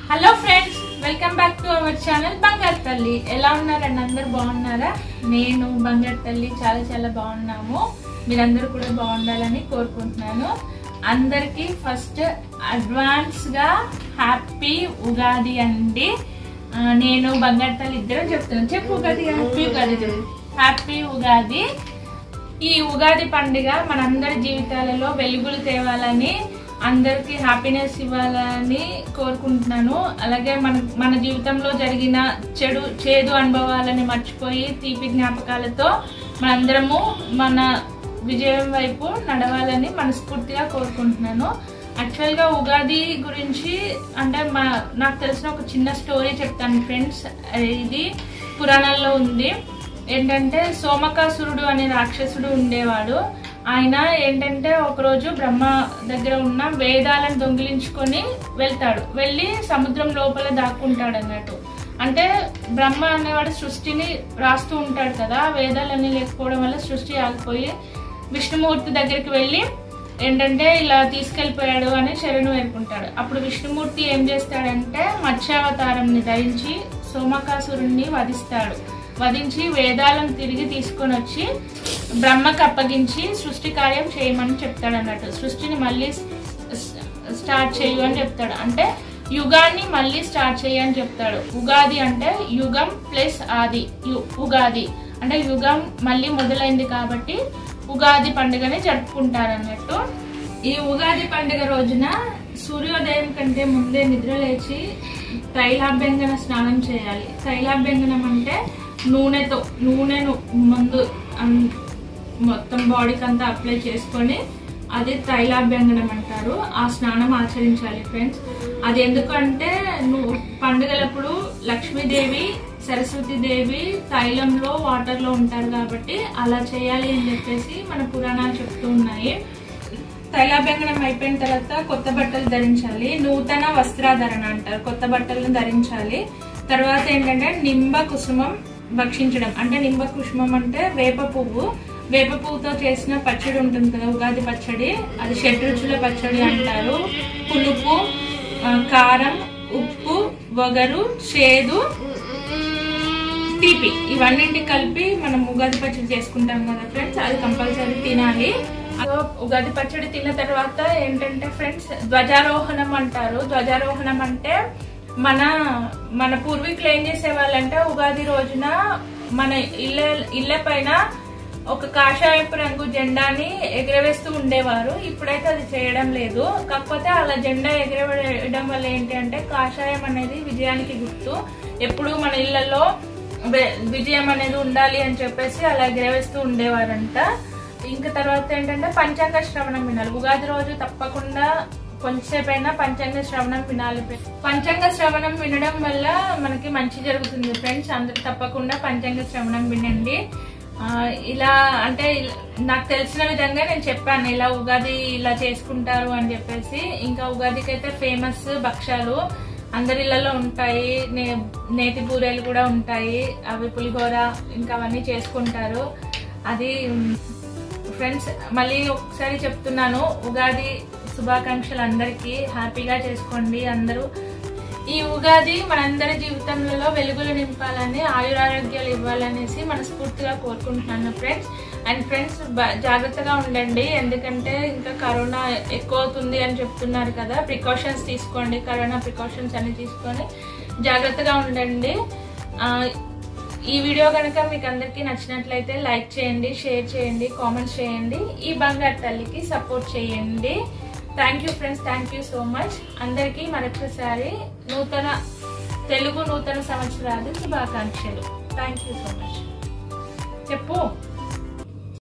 hello friends welcome back to our channel బంగారు తల్లి ఎలా ఉన్నారండి అందరు బాగున్నారా నేను బంగారు తల్లి చాలా చాలా బాగున్నాము మీరందరూ కూడా బాగుండాలని కోరుకుంటున్నాను అందరికీ ఫస్ట్ అడ్వాన్స్ గా హ్యాపీ ఉగాది అండి ఆ, నేను బంగారు తల్లి ఇద్దరం చెప్తున్నాను చెప్పు ఉగాది హ్యాపీ ఉగాది చెప్పు హ్యాపీ ఉగాది ఈ ఉగాది పండుగ మనందరి జీవితాలలో వెలుగులు తేవాలని అందరికి హ్యాపీనెస్ ఇవ్వాలని కోరుకుంటున్నాను అలాగే మన మన జీవితంలో జరిగిన చెడు చేదు అనుభవాలని మర్చిపోయి తీపి జ్ఞాపకాలతో మనందరము మన విజయం వైపు నడవాలని మనస్ఫూర్తిగా కోరుకుంటున్నాను యాక్చువల్గా ఉగాది గురించి అంటే మా నాకు తెలిసిన ఒక చిన్న స్టోరీ చెప్తాను ఫ్రెండ్స్ ఇది పురాణాల్లో ఉంది ఏంటంటే సోమకాసురుడు అనే రాక్షసుడు ఉండేవాడు ఆయన ఏంటంటే ఒకరోజు బ్రహ్మ దగ్గర ఉన్న వేదాలను దొంగిలించుకొని వెళ్తాడు వెళ్ళి సముద్రం లోపల దాక్కుంటాడు అన్నట్టు అంటే బ్రహ్మ అనేవాడు సృష్టిని రాస్తూ ఉంటాడు కదా ఆ వేదాలన్నీ లేకపోవడం వల్ల సృష్టి ఆగిపోయి విష్ణుమూర్తి దగ్గరికి వెళ్ళి ఏంటంటే ఇలా తీసుకెళ్లిపోయాడు అని శరణు వేడుకుంటాడు అప్పుడు విష్ణుమూర్తి ఏం చేస్తాడంటే మత్స్యావతారంని ధరించి సోమకాసురుణ్ణి వధిస్తాడు వధించి వేదాలను తిరిగి తీసుకొని వచ్చి బ్రహ్మకు అప్పగించి సృష్టి కార్యం చేయమని చెప్తాడు అన్నట్టు సృష్టిని మళ్ళీ స్- స్టార్ట్ చేయు అని చెప్తాడు అంటే యుగాన్ని మళ్ళీ స్టార్ట్ చేయని చెప్తాడు ఉగాది అంటే యుగం ప్లస్ ఆది యు- ఉగాది అంటే యుగం మళ్ళీ మొదలైంది కాబట్టి ఉగాది పండుగని జరుపుకుంటారు అన్నట్టు ఈ ఉగాది పండుగ రోజున సూర్యోదయం కంటే ముందే నిద్ర లేచి తైలాభ్యంగన స్నానం చేయాలి తైలాభ్యంగనం అంటే నూనెతో నూనెను ముందు అన్- మొత్తం బాడీకి అంతా అప్లై చేసుకొని అది తైలాభ్యంగనం అంటారు ఆ స్నానం ఆచరించాలి ఫ్రెండ్స్ అది ఎందుకంటే నువ్వు పండుగలప్పుడు లక్ష్మీదేవి సరస్వతీదేవి తైలంలో వాటర్లో ఉంటారు కాబట్టి అలా చేయాలి అని చెప్పేసి మన పురాణాలు చెప్తూ ఉన్నాయి తైలాభ్యంగనం అయిపోయిన తర్వాత కొత్త బట్టలు ధరించాలి నూతన వస్త్రాధరణ అంటారు కొత్త బట్టలను ధరించాలి తర్వాత ఏంటంటే నింబ కుసుమం భక్షించడం అంటే నింబ కుసుమం అంటే వేప పువ్వు వేప పువ్వుతో చేసిన పచ్చడి ఉంటుంది కదా ఉగాది పచ్చడి అది షడ్రుచుల పచ్చడి అంటారు పులుపు ఆ, కారం ఉప్పు వగరు చేదు తీపి ఇవన్నింటి కలిపి మనం ఉగాది పచ్చడి చేసుకుంటాం కదా ఫ్రెండ్స్ అది కంపల్సరీ తినాలి సో ఉగాది పచ్చడి తిన్న తర్వాత ఏంటంటే ఫ్రెండ్స్ ధ్వజారోహణం అంటారు ధ్వజారోహణం అంటే మన మన పూర్వీకులు ఏం చేసేవాళ్ళంటే ఉగాది రోజున మన ఇళ్ళ ఇళ్ళ పైన ఒక కాషాయపు రంగు జెండాని ఎగరవేస్తూ ఉండేవారు ఇప్పుడైతే అది చేయడం లేదు కాకపోతే అలా జెండా ఎగరవేయడం వల్ల ఏంటి అంటే కాషాయం అనేది విజయానికి గుర్తు ఎప్పుడు మన ఇళ్లలో వె- విజయం అనేది ఉండాలి అని చెప్పేసి అలా ఎగరవేస్తూ ఉండేవారంట ఇంకా తర్వాత ఏంటంటే పంచాంగ శ్రవణం వినాలి ఉగాది రోజు తప్పకుండా కొంచెంసేపు అయినా పంచాంగ శ్రవణం వినాలి పంచాంగ శ్రవణం వినడం వల్ల మనకి మంచి జరుగుతుంది ఫ్రెండ్స్ అందరు తప్పకుండా పంచాంగ శ్రవణం వినండి ఆ, ఇలా అంటే ఇలా- నాకు తెలిసిన విధంగా నేను చెప్పాను ఇలా ఉగాది ఇలా చేసుకుంటారు అని చెప్పేసి ఇంకా ఉగాదికి అయితే ఫేమస్ భక్ష్యాలు అందరి ఇళ్లలో ఉంటాయి నే- నేతి బూరెలు కూడా ఉంటాయి అవి పులిహోర ఇంకా అవన్నీ చేసుకుంటారు అది ఫ్రెండ్స్ మళ్ళీ ఒకసారి చెప్తున్నాను ఉగాది శుభాకాంక్షలు అందరికీ హ్యాపీగా చేసుకోండి అందరూ ఈ ఉగాది మనందరి జీవితంలో వెలుగులు నింపాలని ఆయురారోగ్యాలు ఇవ్వాలనేసి మనస్ఫూర్తిగా కోరుకుంటున్నాను ఫ్రెండ్స్ అండ్ ఫ్రెండ్స్ బ- జాగ్రత్తగా ఉండండి ఎందుకంటే ఇంకా కరోనా ఎక్కువ అవుతుంది అని చెప్తున్నారు కదా ప్రికాషన్స్ తీసుకోండి కరోనా ప్రికాషన్స్ అన్ని తీసుకొని జాగ్రత్తగా ఉండండి ఆ, ఈ వీడియో కనుక మీకు అందరికీ నచ్చినట్లయితే లైక్ చేయండి షేర్ చేయండి కామెంట్స్ చేయండి ఈ బంగారు తల్లికి సపోర్ట్ చేయండి thank you friends thank you so much అందరికీ మరొకసారి నూతన తెలుగు నూతన సంవత్సరాలు శుభాకాంక్షలు థ్యాంక్ యూ సో మచ్ చెప్పు